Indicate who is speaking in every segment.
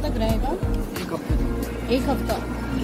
Speaker 1: तक रहेगा
Speaker 2: एक हफ्ते
Speaker 1: एक हफ्ता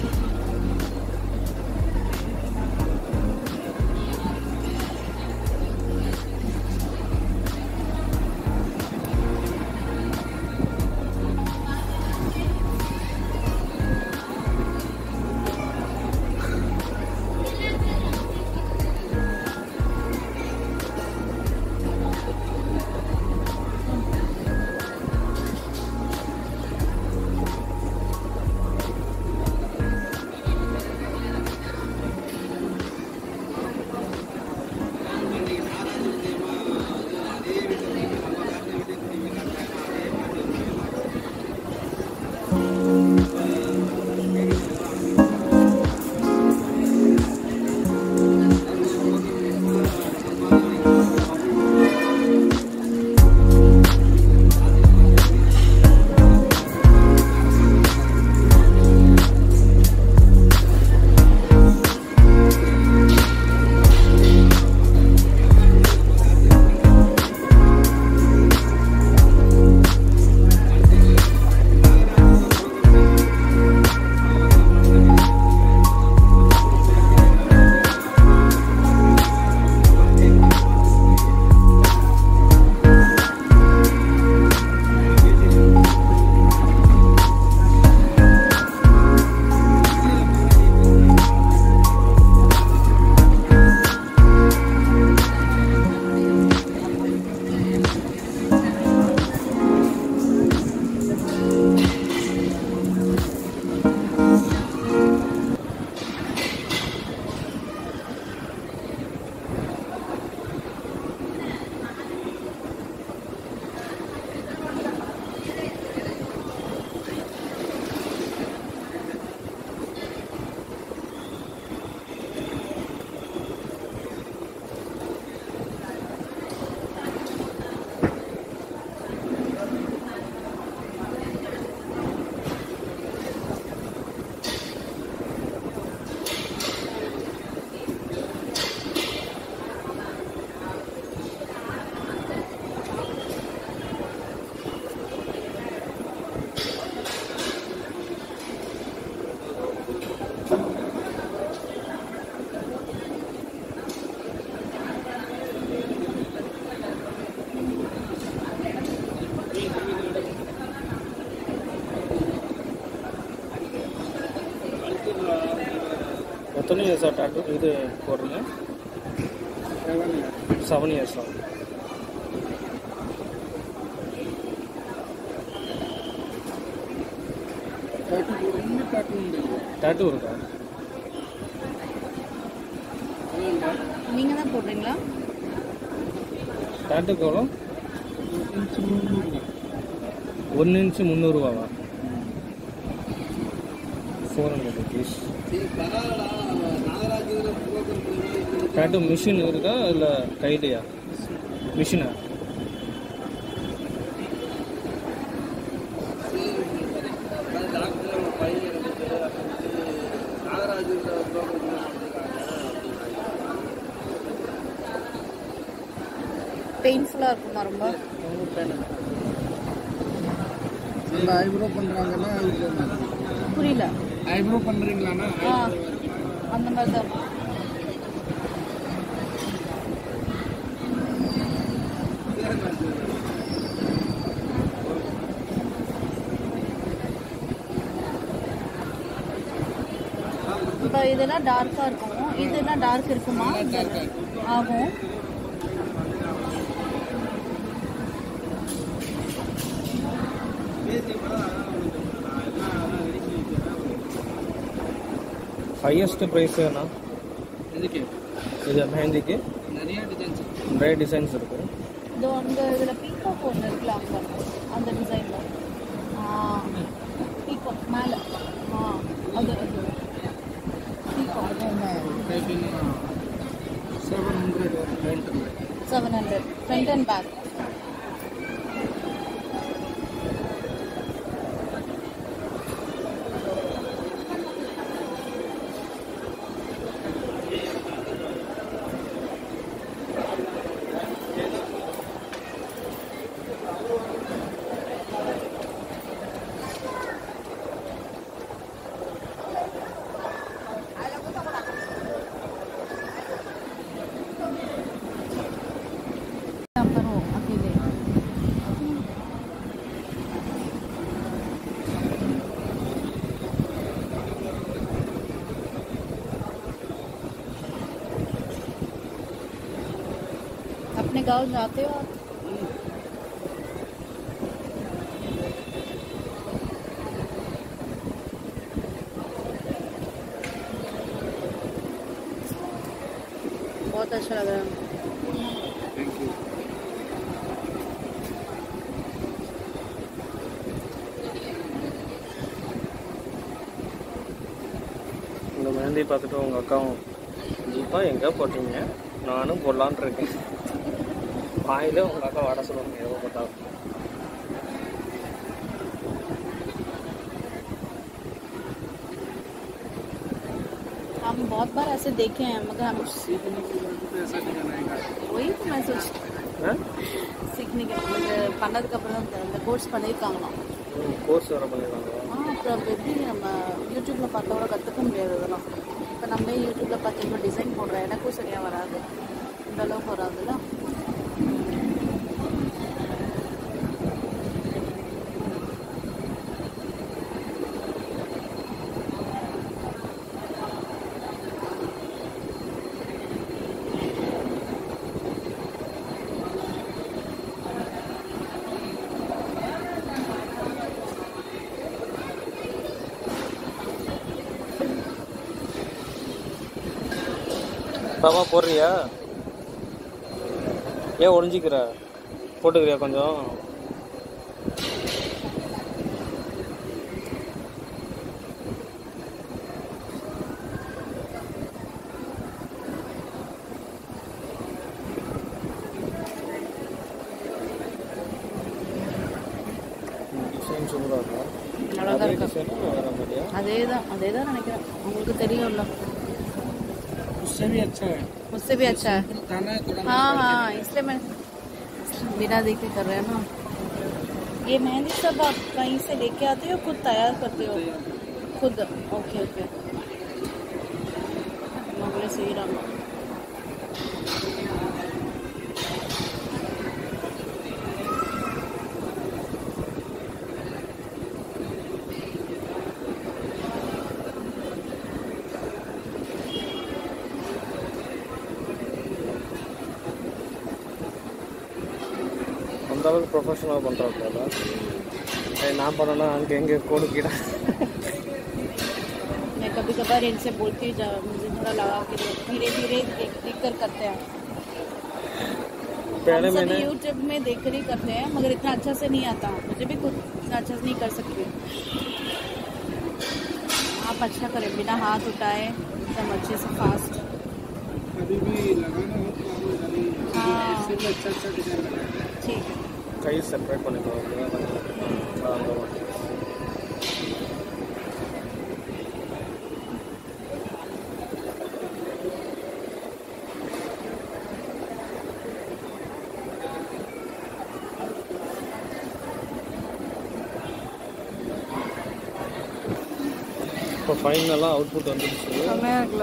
Speaker 3: எத்தனை இயர்ஸாக டாட்டு இது போடுறீங்க
Speaker 2: सेवन है
Speaker 3: செவன் இயர்ஸ் ஆகும்
Speaker 2: थर्टी फोर कार्टून देखो
Speaker 3: டாட்டு இருக்கா
Speaker 1: நீங்க தான் போடுறீங்களா
Speaker 3: டாட்டுக்கு எவ்வளோ
Speaker 2: इंच मुन्नूறு
Speaker 3: ஒன்று இன்ச்சு முந்நூறுரூவாவா four hundred rupees tattoo machine இருக்கா இல்லை கையிலையா மிஷினா
Speaker 1: பெயின்ஃபுல்லா இருக்குமா ரொம்ப
Speaker 2: அந்த ஐப்ரோ பண்றாங்கன்னா
Speaker 1: புரியல
Speaker 2: ஐப்ரோ பண்றீங்களான்னா
Speaker 1: ஆ அந்த மாதிரி தான் இப்போ இதெல்லாம் டார்க்காக இருக்கும் இதெல்லாம் டார்க் இருக்குமா ஆகும்
Speaker 3: ஹையஸ்ட் ப்ரைஸ் என்ன
Speaker 2: இதுக்கு
Speaker 3: இது மெஹந்திக்கு
Speaker 2: நிறைய டிசைன்ஸ்
Speaker 3: நிறைய டிசைன்ஸ் இருக்கு
Speaker 1: இதோ அந்த இதில் பீகாக் ஒன்று இருக்குல்ல அங்கே அந்த டிசைனில் பீகாக் மேலே ஆ அது அது peacock
Speaker 2: seven hundred rent
Speaker 1: seven hundred front and back गांव जाते हो आप बहुत अच्छा लग रहा है
Speaker 2: थैंक यू
Speaker 3: இந்த மெஹந்தி பார்த்துட்டு உங்கள் அக்காவும் ஜீப்பா எங்கே போட்டீங்க நானும் போடலான்ட்டு இருக்கேன் வாயிலே உங்கள் அக்கா வர சொல்லுவாங்க எவ்வளோ போட்டாலும்
Speaker 1: हम बहुत बार ऐसे देखे हैं मगर हम
Speaker 2: सीखने के लिए तो ऐसा डिजाइन आएगा
Speaker 1: वही तो मैं सोच
Speaker 3: ஆ
Speaker 1: सीखने के இந்த பண்ணதுக்கு அப்புறம் தான் இந்த கோர்ஸ் பண்ணியிருக்காங்களாம்
Speaker 3: கோர்ஸ் வேறு பண்ணிடுவாங்க
Speaker 1: ஆ அப்புறம் எப்படி நம்ம யூடியூப்ல பார்த்தா கூட கற்றுக்க முடியாது இதெல்லாம் இப்போ நம்ம யூடியூப்ல பார்த்து இப்போ டிசைன் போடுறோம் எனக்கும் சரியாக வராது இந்த அளவுக்கு வராதுல்ல
Speaker 3: பாப்பா போடுறியா ஏன் ஒளிஞ்சிக்கிற போட்டுக்கிறியா கொஞ்சம் டிசைன் சூப்பராக இருக்கும்
Speaker 1: நல்லா தான்
Speaker 3: அதே
Speaker 1: இருக்கு
Speaker 3: டிசைனா வேறு மாதிரியா
Speaker 1: அதே தான் அதே தான் நினைக்கிறேன் உங்களுக்கு தெரியும்ல
Speaker 2: उससे भी अच्छा है
Speaker 1: मुझसे भी अच्छा है
Speaker 2: खाना है थोड़ा
Speaker 1: हाँ हाँ इसलिए मैं बिना देखे कर रहे हैं ना ये मेहंदी सब आप कहीं से लेके आते हो खुद तैयार करते हो खुद ओके ओके मगरे सही रहा
Speaker 3: அந்த அளவுக்கு ப்ரொஃபஷனலாக பண்ணுறாப்புல நான் பண்ணேன்னா அங்கே எங்கே கோடு கீழே
Speaker 1: मैं कभी कभार इनसे बोलती हूँ जा- मुझे थोड़ा लगा के दो धीरे धीरे देख देख कर करते हैं
Speaker 3: पहले
Speaker 1: हम सब
Speaker 3: मैंने
Speaker 1: यूट्यूब में देख कर ही करते हैं मगर इतना अच्छा से नहीं आता मुझे भी खुद इतना अच्छा से नहीं कर सकती आप अच्छा करें बिना हाथ उठाए एकदम अच्छे से फास्ट
Speaker 2: कभी भी लगाना हो तो आप अभी
Speaker 1: हाँ।
Speaker 2: इससे भी अच्छा अच्छा डिजाइन लगाएंगे
Speaker 1: ठीक है
Speaker 3: கை செப்பரேட் பண்ணிக்கோ அப்படிதான் கொஞ்சம் ஆ, அந்த மாதிரி. இப்போ ஃபைனலாக அவுட்புட் வந்துடுச்சு
Speaker 1: செம்மையா இருக்குல்ல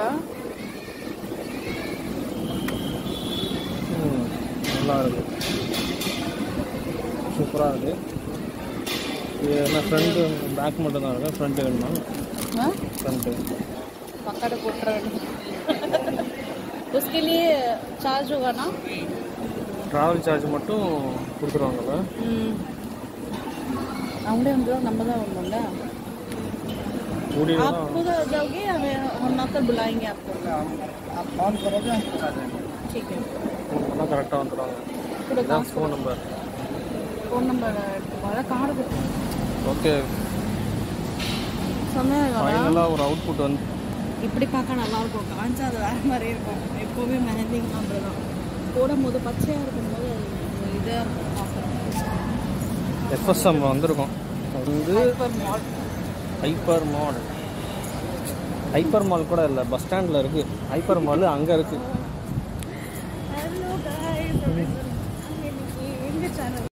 Speaker 3: ம், நல்லா இருக்கு சூப்பராக இருக்கு இது என்ன ஃப்ரண்ட்டு பேக் மட்டும் தான் இருக்கு ஃப்ரண்ட் வேணுமா
Speaker 1: हाँ?
Speaker 3: ஃப்ரண்ட்டு
Speaker 1: पकड़ कुटर उसके लिए चार्ज होगा ना
Speaker 3: ட்ராவல் சார்ஜ் மட்டும் கொடுத்துருவாங்கல்ல
Speaker 1: அவங்களே வந்துடும் நம்ம தான் வரணும்ல
Speaker 3: கூடிய
Speaker 1: आप खुद आ जाओगे या हमें- हम आकर बुलाएंगे आपको
Speaker 2: आप फोन करोगे हम बता देंगे
Speaker 1: ठीक है
Speaker 3: எல்லாம் கரெக்டாக வந்துடுவாங்க
Speaker 1: கூட
Speaker 3: இதான்
Speaker 1: காசு
Speaker 3: ஃபோன் நம்பர்
Speaker 1: ஃபோன் நம்பர் எடுத்துக்கோங்க கார்டு கொடுத்து
Speaker 3: ஓகே
Speaker 1: சொன்னேன்
Speaker 3: ஃபைனலாக ஒரு அவுட்புட் வந்து
Speaker 1: இப்படி பார்க்க நல்லா இருக்கும் காஞ்சா அது வேற மாதிரி இருக்கும் எப்போவுமே மெஹந்திங் தான் போடும் போது பச்சையாக இருக்கும்போது அது இதாக இருக்கும் பார்க்க
Speaker 3: எஃப்எஸ்எம் வந்திருக்கோம் வந்து
Speaker 1: hyper mall
Speaker 3: hyper mall hyper mall கூட இல்லை பஸ் ஸ்டாண்டில் இருக்குது ஹைப்பர் மால் அங்கே இருக்குது
Speaker 1: ஹலோ गाइस எங்க சேனல்